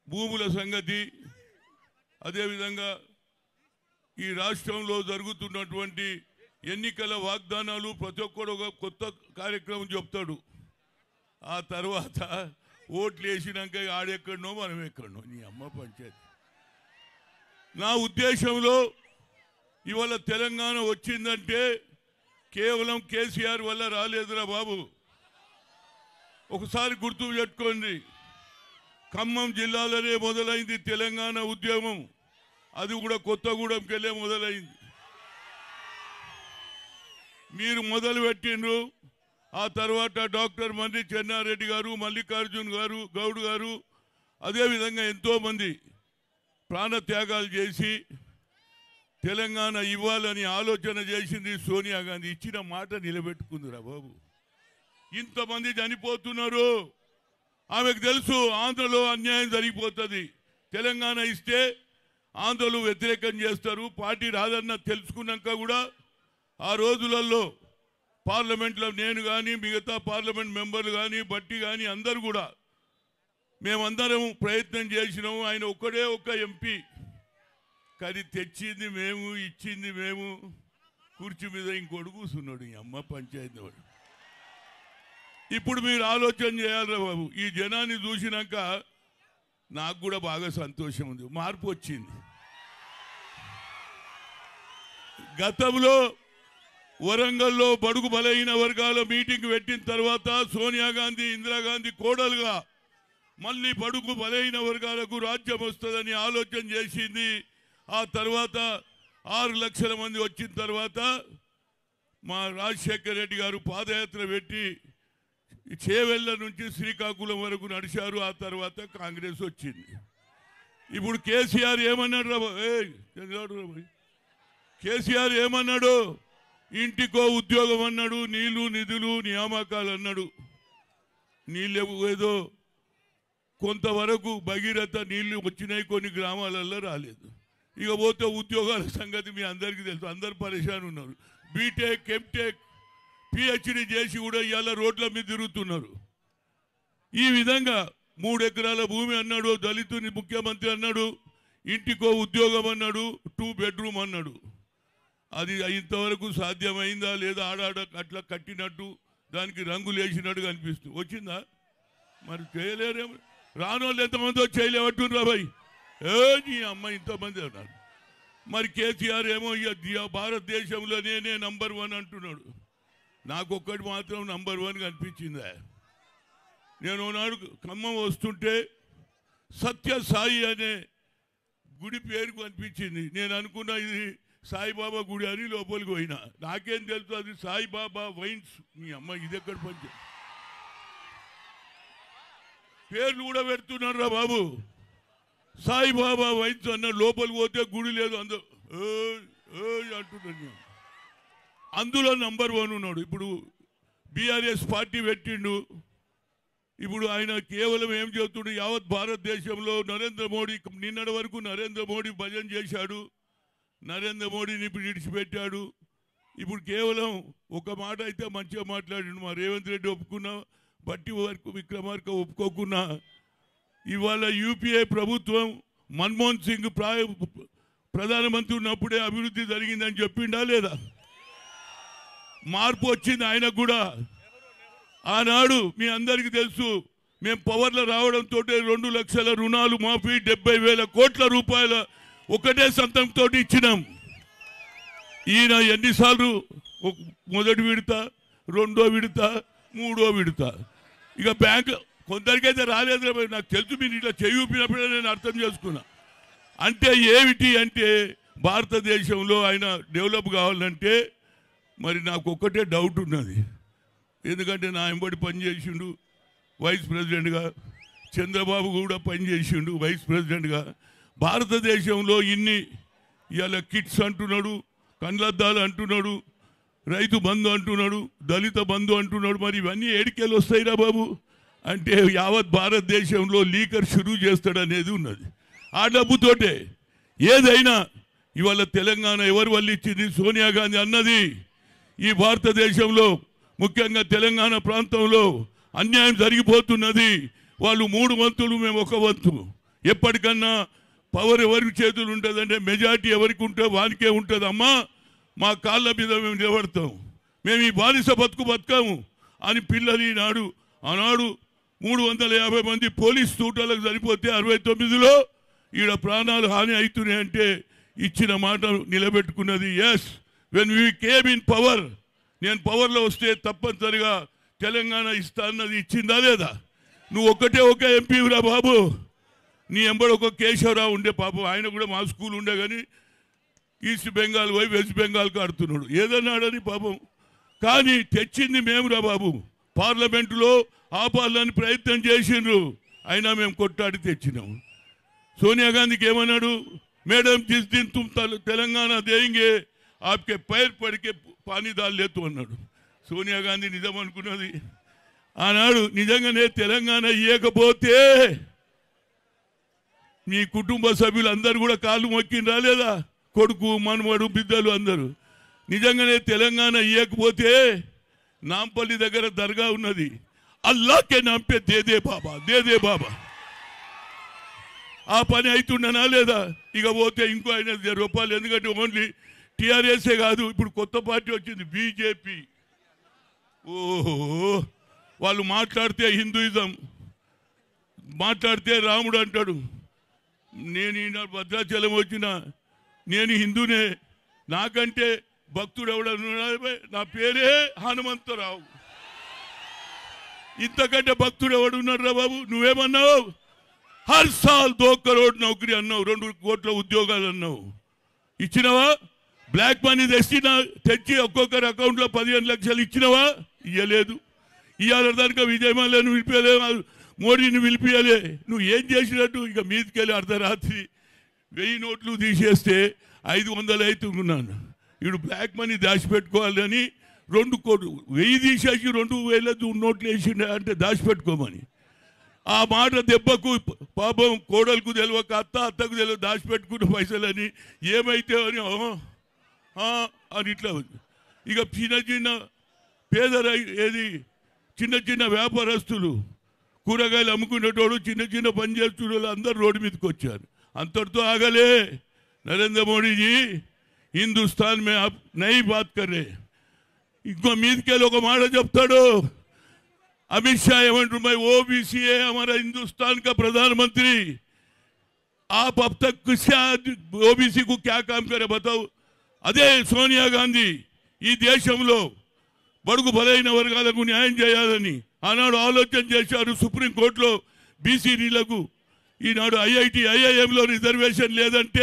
భూముల సంగతి అదేవిధంగా ఈ రాష్ట్రంలో జరుగుతున్నటువంటి ఎన్నికల వాగ్దానాలు ప్రతి ఒక్కడు ఒక కొత్త కార్యక్రమం చెప్తాడు ఆ తర్వాత ఓట్లు వేసినాక ఆడెక్కడనో మనం ఎక్కడనో నీ అమ్మ పంచాయతీ నా ఉద్దేశంలో ఇవాళ తెలంగాణ వచ్చిందంటే కేవలం కేసీఆర్ వల్ల రాలేదురా బాబు ఒకసారి గుర్తు పెట్టుకోండి ఖమ్మం జిల్లాలోనే మొదలైంది తెలంగాణ ఉద్యమం అది కూడా కొత్తగూడెంకి వెళ్ళే మొదలైంది మీరు మొదలు పెట్టిండ్రు ఆ తర్వాత డాక్టర్ మంది చెన్నారెడ్డి గారు మల్లికార్జున్ గారు గౌడ్ గారు అదేవిధంగా ఎంతోమంది ప్రాణత్యాగాలు చేసి తెలంగాణ ఇవ్వాలని ఆలోచన చేసింది సోనియా గాంధీ ఇచ్చిన మాట నిలబెట్టుకుందిరా బాబు ఇంతమంది చనిపోతున్నారు ఆమెకు తెలుసు ఆంధ్రలో అన్యాయం జరిగిపోతుంది తెలంగాణ ఇస్తే ఆంధ్రలు వ్యతిరేకం చేస్తారు పార్టీ రాదన్న తెలుసుకున్నాక కూడా ఆ రోజులలో పార్లమెంట్లో నేను కానీ మిగతా పార్లమెంట్ మెంబర్లు కానీ బట్టి కానీ అందరు కూడా మేమందరం ప్రయత్నం చేసినాము ఆయన ఒక్కడే ఒక్క ఎంపీ కానీ తెచ్చింది మేము ఇచ్చింది మేము కుర్చీ మీద ఇంకోటి కూర్చున్నాడు ఈ అమ్మ పంచాయతీ వాడు ఇప్పుడు మీరు ఆలోచన చేయాలి బాబు ఈ జనాన్ని చూసినాక నాకు కూడా బాగా సంతోషం ఉంది మార్పు వచ్చింది గతంలో వరంగల్లో బడుగు బలహీన వర్గాల మీటింగ్ పెట్టిన తర్వాత సోనియా గాంధీ ఇందిరాగాంధీ కోడలుగా మళ్ళీ బడుగు బలహీన వర్గాలకు రాజ్యం వస్తుందని ఆలోచన చేసింది ఆ తర్వాత ఆరు లక్షల మంది వచ్చిన తర్వాత మా రాజశేఖర రెడ్డి గారు పాదయాత్ర పెట్టి చేవెళ్ళ నుంచి శ్రీకాకుళం వరకు నడిచారు ఆ తర్వాత కాంగ్రెస్ వచ్చింది ఇప్పుడు కేసీఆర్ ఏమన్నాడు రా బా- ఏయ్, చంద్రబాబు రా బాయ్. కేసీఆర్ ఏమన్నాడు ఇంటికో ఉద్యోగం అన్నాడు నీళ్లు నిధులు నియామకాలు అన్నాడు నీళ్ళు ఏదో కొంతవరకు భగీరథ నీళ్లు వచ్చినాయి కొన్ని గ్రామాలలో రాలేదు ఇక పోతే ఉద్యోగాల సంగతి మీ అందరికీ తెలుసు అందరు పరేషాన్ ఉన్నారు బీటెక్ ఎంటెక్ పిహెచ్డి చేసి కూడా ఇవాళ రోడ్ల మీద తిరుగుతున్నారు ఈ విధంగా మూడు ఎకరాల భూమి అన్నాడు దళితుని ముఖ్యమంత్రి అన్నాడు ఇంటికో ఉద్యోగం అన్నాడు టూ బెడ్రూమ్ అన్నాడు అది ఇంతవరకు సాధ్యమైందా లేదా ఆడాడ అట్లా కట్టినట్టు దానికి రంగులు వేసినట్టు కనిపిస్తుంది వచ్చిందా మరి చేయలేరేమో రానోళ్ళు ఎంతమంది వచ్చి చేయలేవట్టుండ్రా బాయ్ ఏ నీ అమ్మ ఇంతమంది అన్నారు మరి కేసీఆర్ ఏమో ఇక ది- భారతదేశంలో నేనే నంబర్ వన్ అంటున్నాడు నాకు ఒక్కటి మాత్రం నంబర్ వన్ కనిపించిందా నేను నాడు ఖమ్మం వస్తుంటే సత్య సాయి అనే గుడి పేరు కనిపించింది నేను అనుకున్నా ఇది సాయిబాబా గుడి అని లోపలికి పోయినా నాకేం తెలుసు అది సాయిబాబా వైన్స్ మీ అమ్మ ఇది ఎక్కడ పని పేర్లు కూడా పెడుతున్నారు రా బాబు సాయిబాబా వైన్స్ అన్న లోపలికి పోతే గుడి లేదు అందరూ "ఏయ్, ఏయ్" అంటున్నాను నేను. అందులో నంబర్ వన్ ఉన్నాడు ఇప్పుడు బీఆర్ఎస్ పార్టీ పెట్టిండు ఇప్పుడు ఆయన కేవలం ఏం చెబుతుండు యావత్ భారతదేశంలో నరేంద్ర మోడీ నిన్నటి వరకు నరేంద్ర మోడీ భజన చేశాడు నరేంద్ర మోడీని ఇప్పుడు విడిచిపెట్టాడు ఇప్పుడు కేవలం ఒక మాట అయితే మంచిగా మాట్లాడిండు మా రేవంత్ రెడ్డి ఒప్పుకున్నా బట్టి వరకు విక్రమార్క ఒప్పుకోకున్నా ఇవాళ యూపీఏ ప్రభుత్వం మన్మోహన్ సింగ్ ప్రాయ ప్రధానమంత్రి ఉన్నప్పుడే అభివృద్ధి జరిగిందని చెప్పిండా లేదా మార్పు వచ్చింది ఆయనకు కూడా ఆనాడు మీ అందరికీ తెలుసు మేము పవర్లో రావడంతో రెండు లక్షల రుణాలు మాఫీ డెబ్బై వేల కోట్ల రూపాయల ఒకటే సంతంతో ఇచ్చినాం ఈయన ఎన్నిసార్లు ఒక- మొదటి విడత రెండో విడత మూడో విడత ఇక బ్యాంక్ కొందరికైతే రాలేదు రా భయ్. నాకు తెలుసు మీరు ఇట్లా చేయి ఊపినప్పుడే నేను అర్థం చేసుకున్నా అంటే ఏమిటి అంటే భారతదేశంలో ఆయన డెవలప్ కావాలంటే మరి నాకు ఒక్కటే డౌట్ ఉన్నది ఎందుకంటే నా ఎంబడి పనిచేసిండు వైస్ ప్రెసిడెంట్గా చంద్రబాబు కూడా పనిచేసిండు వైస్ ప్రెసిడెంట్గా భారతదేశంలో ఇన్ని ఇవాళ కిట్స్ అంటున్నాడు కండ్లద్దాలు అంటున్నాడు రైతు బంధు అంటున్నాడు దళిత బంధు అంటున్నాడు మరి ఇవన్నీ ఏడికెళ్ళి వస్తాయిరా బాబు అంటే యావత్ భారతదేశంలో లీకర్ షురూ చేస్తాడు అనేది ఉన్నది ఆ డబ్బుతోటే ఏదైనా ఇవాళ తెలంగాణ ఎవరి వల్ల ఇచ్చింది సోనియా గాంధీ అన్నది ఈ భారతదేశంలో ముఖ్యంగా తెలంగాణ ప్రాంతంలో అన్యాయం జరిగిపోతున్నది వాళ్ళు మూడు వంతులు మేము ఒక వంతు ఎప్పటికన్నా పవర్ ఎవరికి చేతులు ఉంటుందంటే మెజార్టీ ఎవరికి ఉంటే వానికే ఉంటుంది అమ్మా మా కాళ్ళ మీద మేము నిలబడతాం మేము ఈ బానిస బతుకు బతకాము అని పిల్లలు ఈనాడు ఆనాడు మూడు వందల యాభై మంది పోలీస్ తూటాలకు సరిపోతే అరవై తొమ్మిదిలో ఈడ ప్రాణాలు హాని అవుతున్నాయి అంటే ఇచ్చిన మాట నిలబెట్టుకున్నది yes when we came in power నేను పవర్లో వస్తే తప్పనిసరిగా తెలంగాణ ఇస్తా అన్నది ఇచ్చిందా లేదా నువ్వు ఒక్కటే ఒక ఎంపీరా బాబు నీ ఎంబడి ఒక కేశవరావు ఉండే పాపం ఆయన కూడా మా స్కూల్ ఉండే కానీ ఈస్ట్ బెంగాల్ పోయి వెస్ట్ బెంగాల్కి ఆడుతున్నాడు ఏదన్నాడని పాపం కానీ తెచ్చింది మేమురా బాబు పార్లమెంటులో ఆపాలని ప్రయత్నం చేసిండ్రు అయినా మేము కొట్టాడి తెచ్చినాం సోనియా గాంధీకి ఏమన్నాడు మేడం జిస్ దిన్ తుమ్ తల- తెలంగాణ దేంగే ఆప్కే పైర్ పడికే పానీ దాల్ లేతు అన్నాడు సోనియా గాంధీ నిజం అనుకున్నది ఆనాడు నిజంగానే తెలంగాణ ఇవ్వకపోతే మీ కుటుంబ సభ్యులు అందరూ కూడా కాళ్ళు మొక్కిన రాలేదా కొడుకు మనవడు బిడ్డలు అందరూ నిజంగానే తెలంగాణ ఇవ్వకపోతే నాంపల్లి దగ్గర దర్గా ఉన్నది అల్లాకే నాంపే దేదే బాబా దేదే బాబా ఆ పని అవుతుండనా లేదా ఇక పోతే ఇంకో ఐదు వందల రూపాయలు ఎందుకంటే ఓన్లీ టీఆర్ఎస్ఏ కాదు ఇప్పుడు కొత్త పార్టీ వచ్చింది బీజేపీ ఓహో వాళ్ళు మాట్లాడితే హిందూయిజం మాట్లాడితే రాముడు అంటాడు నేను ఈయన భద్రాచలం వచ్చిన నేను హిందూనే నాకంటే భక్తుడు ఎవడన్నాడు నా పేరే హనుమంతరావు ఇంతకంటే భక్తుడు ఎవడున్నాడు రా బాబు నువ్వేమన్నావు హర్ సాల్ దో కరోడ్ నౌకరీ అన్నావు రెండు కోట్ల ఉద్యోగాలు అన్నావు ఇచ్చినవా బ్లాక్ మనీ తెచ్చిన తెచ్చి ఒక్కొక్కరి అకౌంట్లో పదిహేను లక్షలు ఇచ్చినవా ఇయ్యలేదు ఇవాళ దానికి విజయమాలను పిలిపియలే మోడీని పిలిపియలే నువ్వు ఏం చేసినట్టు ఇక మీదికెళ్ళి అర్ధరాత్రి వెయ్యి నోట్లు తీసేస్తే ఐదు వందలు అవుతున్నాను ఇప్పుడు బ్లాక్ మనీ దాచిపెట్టుకోవాలని రెండు కోట్లు వెయ్యి తీసేసి రెండు వేల నోట్లు వేసిండే అంటే దాచిపెట్టుకోమని ఆ మాట దెబ్బకు పాపం కోడలకు తెలియక అత్త అత్తకు తెలియక దాచిపెట్టుకున్న పైసలని ఏమైతే అని "ఆ, ఆ" అని ఇట్లా ఉంది ఇక చిన్న చిన్న పేద రై- ఏది చిన్న చిన్న వ్యాపారస్తులు కూరగాయలు అమ్ముకునేటోడు చిన్న చిన్న పని చేస్తున్న అందరూ రోడ్డు మీదకి వచ్చారు అంతటితో ఆగలే నరేంద్ర మోడీజీ హిందుస్థాన్ మే ఆప్ నై బాత్ కర్రే ఇంకో మీదకెళ్ళి ఒక మాట చెప్తాడు अमित शाह एवं मैं ओबीसी है हमारा हिंदुस्तान का प्रधानमंत्री आप अब तक किससे ओबीसी को क्या काम करे बताओ అదే సోనియా గాంధీ ఈ దేశంలో బడుగు బలైన వర్గాలకు న్యాయం చేయాలని ఆనాడు ఆలోచన చేశారు సుప్రీంకోర్టులో బీసీలకు ఈనాడు ఐఐటి ఐఐఎంలో రిజర్వేషన్ లేదంటే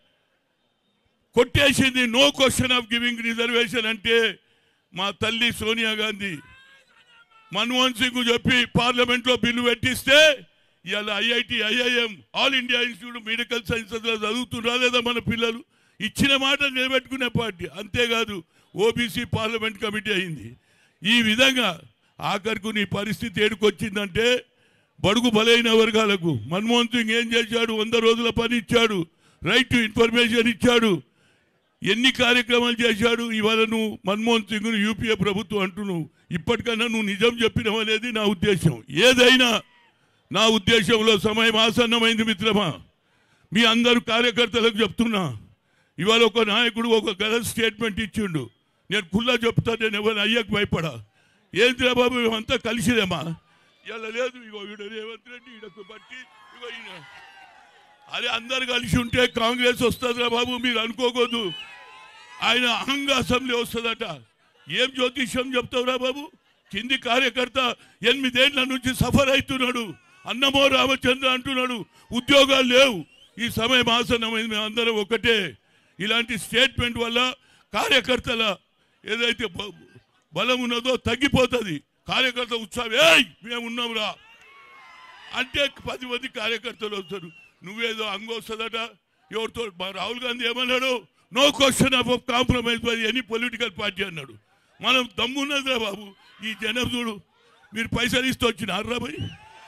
కొట్టేసింది no question of giving reservation అంటే మా తల్లి సోనియా గాంధీ మన్మోహన్ సింగ్ చెప్పి పార్లమెంట్ లో బిల్లు పెట్టిస్తే ఇవాళ IIT IIM all India institute medical sciences లో చదువుతున్నా లేదా మన పిల్లలు ఇచ్చిన మాట నిలబెట్టుకునే పార్టీ అంతేకాదు ఓబీసీ పార్లమెంట్ కమిటీ అయింది ఈ విధంగా ఆఖరికి నీ పరిస్థితి ఏడుకొచ్చిందంటే బడుగు బలైన వర్గాలకు మన్మోహన్ సింగ్ ఏం చేశాడు వంద రోజుల పని ఇచ్చాడు రైట్ టు ఇన్ఫర్మేషన్ ఇచ్చాడు ఎన్ని కార్యక్రమాలు చేశాడు ఇవాళ నువ్వు మన్మోహన్ సింగ్ యూపీఏ ప్రభుత్వం అంటున్నావు ఇప్పటికన్నా నువ్వు నిజం చెప్పినావు అనేది నా ఉద్దేశం ఏదైనా నా ఉద్దేశంలో సమయం ఆసన్నమైంది మిత్రమా మీ అందరు కార్యకర్తలకు చెప్తున్నా ఇవాళ ఒక నాయకుడు ఒక గల స్టేట్మెంట్ ఇచ్చిండు నేను కుల్లా చెప్తా నేను ఎవరిని అయ్యకు భయపడా ఏంద్రా బాబు మేమంతా కలిసిరేమా ఇలా లేదు ఇగో ఈడ రేవంత్ రెడ్డి ఈడకు బట్టి ఇగో ఈయన అరే అందరు కలిసి ఉంటే కాంగ్రెస్ వస్తుందిరా బాబు మీరు అనుకోకూడదు ఆయన అహంగా అసెంబ్లీ వస్తుందట ఏం జ్యోతిష్యం చెప్తావురా బాబు కింది కార్యకర్త ఎనిమిదేళ్ల నుంచి సఫర్ అవుతున్నాడు అన్నమో రామచంద్ర అంటున్నాడు ఉద్యోగాలు లేవు ఈ సమయం ఆసన్నమైంది మేము అందరం ఒకటే ఇలాంటి స్టేట్మెంట్ వల్ల కార్యకర్తల ఏదైతే బ- బలం ఉన్నదో తగ్గిపోతుంది కార్యకర్త ఉత్సాహం ఏయ్ మేము ఉన్నాంరా అంటే పది మంది కార్యకర్తలు వస్తారు నువ్వేదో అంగ వస్తుందట ఎవరితో మా రాహుల్ గాంధీ ఏమన్నాడు no question of compromise by any political party అన్నాడు మనం దమ్మున్నదిరా బాబు ఈ జనం చూడు మీరు పైసలు ఇస్తూ వచ్చినారా మరి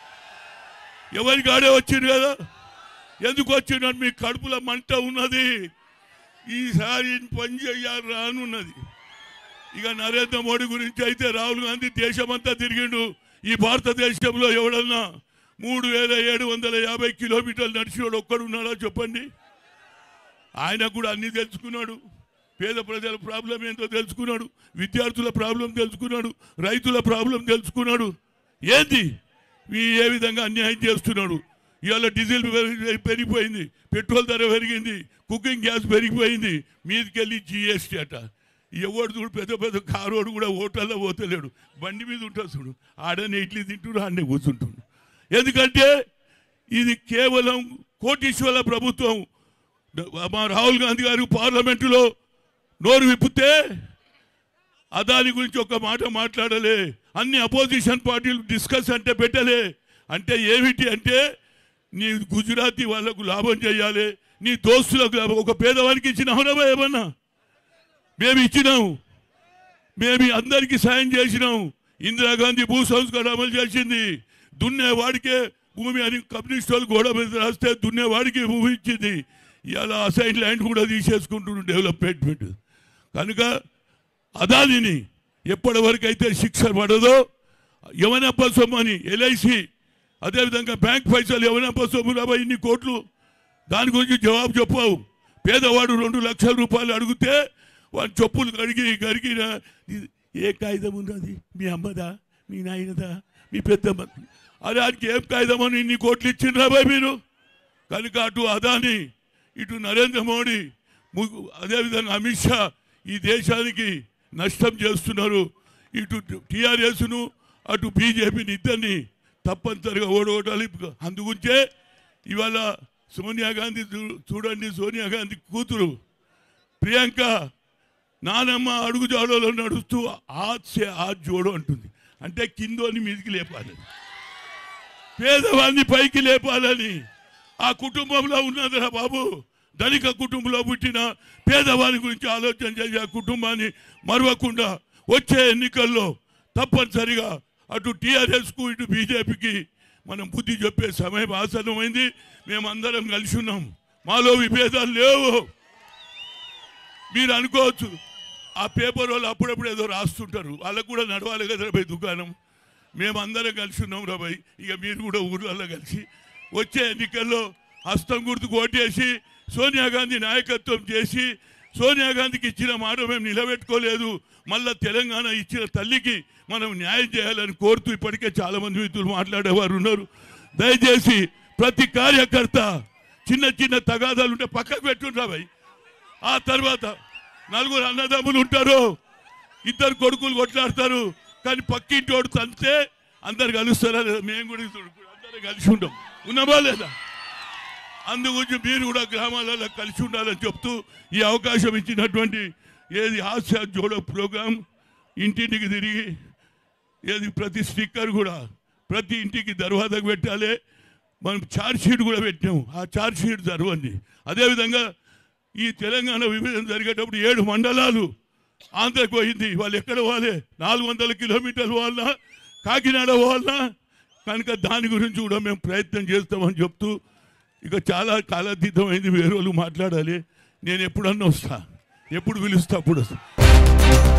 ఎవరికి ఆడే వచ్చిండు కదా ఎందుకు వచ్చిండు మీ కడుపులో మంట ఉన్నది ఈసారి పని చెయ్యాలి రానున్నది ఇక నరేంద్ర మోడీ గురించి అయితే రాహుల్ గాంధీ దేశమంతా తిరిగిండు ఈ భారతదేశంలో ఎవడన్నా మూడు వేల ఏడు వందల యాభై కిలోమీటర్లు నడిచినోడు ఒక్కడున్నాడా చెప్పండి ఆయన కూడా అన్ని తెలుసుకున్నాడు పేద ప్రజల ప్రాబ్లం ఏంటో తెలుసుకున్నాడు విద్యార్థుల ప్రాబ్లం తెలుసుకున్నాడు రైతుల ప్రాబ్లం తెలుసుకున్నాడు ఏంది ఈ ఏ విధంగా అన్యాయం చేస్తున్నాడు ఇవాళ డీజిల్ పెరిగి- పెరిగిపోయింది పెట్రోల్ ధర పెరిగింది కుకింగ్ గ్యాస్ పెరిగిపోయింది మీదకెళ్ళి జిఎస్టీ అట ఎవడు చూడు పెద్ద పెద్ద కారోడు కూడా ఓటల్లో పోతలేడు బండి మీద ఉంటాడు చూడు ఆడనే ఇడ్లీ తింటుడు ఆడనే కూర్చుంటున్నాడు ఎందుకంటే ఇది కేవలం కోటీశ్వర ప్రభుత్వం మా రాహుల్ గాంధీ గారు పార్లమెంటులో నోరు విప్పితే అదాని గురించి ఒక మాట మాట్లాడలే అన్ని అపోజిషన్ పార్టీలు డిస్కస్ అంటే పెట్టలే అంటే ఏమిటి అంటే నీ గుజరాతీ వాళ్ళకు లాభం చేయాలి నీ దోస్తులకు లాభం ఒక పేదవానికి ఇచ్చిన అవునవా ఏమన్నా మేము ఇచ్చినాం మేము అందరికీ సాయం చేసినాం ఇందిరాగాంధీ భూ సంస్కరణ అమలు చేసింది దున్నేవాడికే భూమి అని కమ్యూనిస్ట్ వాళ్ళు గోడ మీద రాస్తే దున్నేవాడికి భూమి ఇచ్చింది ఇలా అసైన్ ల్యాండ్ కూడా తీసేసుకుంటున్నాం డెవలప్మెంట్ కనుక అదానిని ఎప్పటి వరకు అయితే శిక్ష పడదో యవనప్ప సొమ్ము అని ఎల్ఐసి అదేవిధంగా బ్యాంక్ పైసలు యవనప్ప సొమ్ము రాబా ఇన్ని కోట్లు దాని గురించి జవాబు చెప్పావు పేదవాడు రెండు లక్షల రూపాయలు అడిగితే వాడి చెప్పులు కడిగి కడిగిన ఇది ఏ కాగితం ఉన్నది మీ అమ్మదా మీ నాయనదా మీ పెద్దమ్మ అరే ఆయనకి ఏం కాగితం అని ఇన్ని కోట్లు ఇచ్చిండ్రా బాయ్ మీరు కనుక అటు అదాని ఇటు నరేంద్ర మోడీ ము- అదేవిధంగా అమిత్ షా ఈ దేశానికి నష్టం చేస్తున్నారు ఇటు టీఆర్ఎస్ను అటు బీజేపీని ఇద్దరిని తప్పనిసరిగా ఓడగొట్టాలి అందుగుంచే ఇవాళ సోనియా గాంధీ చూ- చూడండి సోనియా గాంధీ కూతురు ప్రియాంక నానమ్మ అడుగుజాడలో నడుస్తూ ఆత్సే ఆ జోడు అంటుంది అంటే కిందోని మీదికి లేపాలి పేదవాడిని పైకి లేపాలని ఆ కుటుంబంలో ఉన్నదిరా బాబు ధనిక కుటుంబంలో పుట్టిన పేదవాని గురించి ఆలోచన చేసి ఆ కుటుంబాన్ని మరవకుండా వచ్చే ఎన్నికల్లో తప్పనిసరిగా అటు టీఆర్ఎస్కు ఇటు బీజేపీకి మనం బుద్ధి చెప్పే సమయం ఆసన్నమైంది మేమందరం కలిసి ఉన్నాం మాలో విభేదాలు లేవు మీరు అనుకోవచ్చు ఆ పేపర్ వాళ్ళు అప్పుడప్పుడు ఏదో రాస్తుంటారు వాళ్ళకు కూడా నడవాలి కదా రాబాయ్ దుకాణం మేమందరం కలిసి ఉన్నాం రాబాయ్ ఇక మీరు కూడా ఊర్లలో కలిసి వచ్చే ఎన్నికల్లో హస్తం గుర్తుకు ఓటేసి సోనియా గాంధీ నాయకత్వం చేసి సోనియా గాంధీకి ఇచ్చిన మాట మేము నిలబెట్టుకోలేదు మళ్ళా తెలంగాణ ఇచ్చిన తల్లికి మనం న్యాయం చేయాలని కోరుతూ ఇప్పటికే చాలా మంది మిత్రులు మాట్లాడేవారు ఉన్నారు దయచేసి ప్రతి కార్యకర్త చిన్న చిన్న తగాదాలు ఉంటే పక్కకు పెట్టుండ్రా భయ్ ఆ తర్వాత నలుగురు అన్నదమ్ములు ఉంటారు ఇద్దరు కొడుకులు కొట్లాడతారు కానీ పక్కింటి వాడు తంతే అందరు కలుస్తారా లేదా మేము కూడా అందరం కలిసి ఉంటాం ఉన్నామా లేదా అందుగురించి మీరు కూడా గ్రామాలలో కలిసి ఉండాలని చెప్తూ ఈ అవకాశం ఇచ్చినటువంటి ఏది హాస్య జోడో ప్రోగ్రాం ఇంటింటికి తిరిగి ఏది ప్రతి స్టిక్కర్ కూడా ప్రతి ఇంటికి దర్వాజకు పెట్టాలి మనం చార్జ్ షీట్ కూడా పెట్టాము ఆ చార్జ్ షీట్ జరవండి అదేవిధంగా ఈ తెలంగాణ విభజన జరిగేటప్పుడు ఏడు మండలాలు ఆంధ్రకు పోయింది వాళ్ళు ఎక్కడ పోవాలి నాలుగు వందల కిలోమీటర్లు వాళ్ళ కాకినాడ వాళ్ళ కనుక దాని గురించి కూడా మేము ప్రయత్నం చేస్తామని చెప్తూ ఇక చాలా కాలాతీతమైంది వేరే వాళ్ళు మాట్లాడాలి నేను ఎప్పుడన్నా వస్తా ఎప్పుడు పిలుస్తా అప్పుడు వస్తా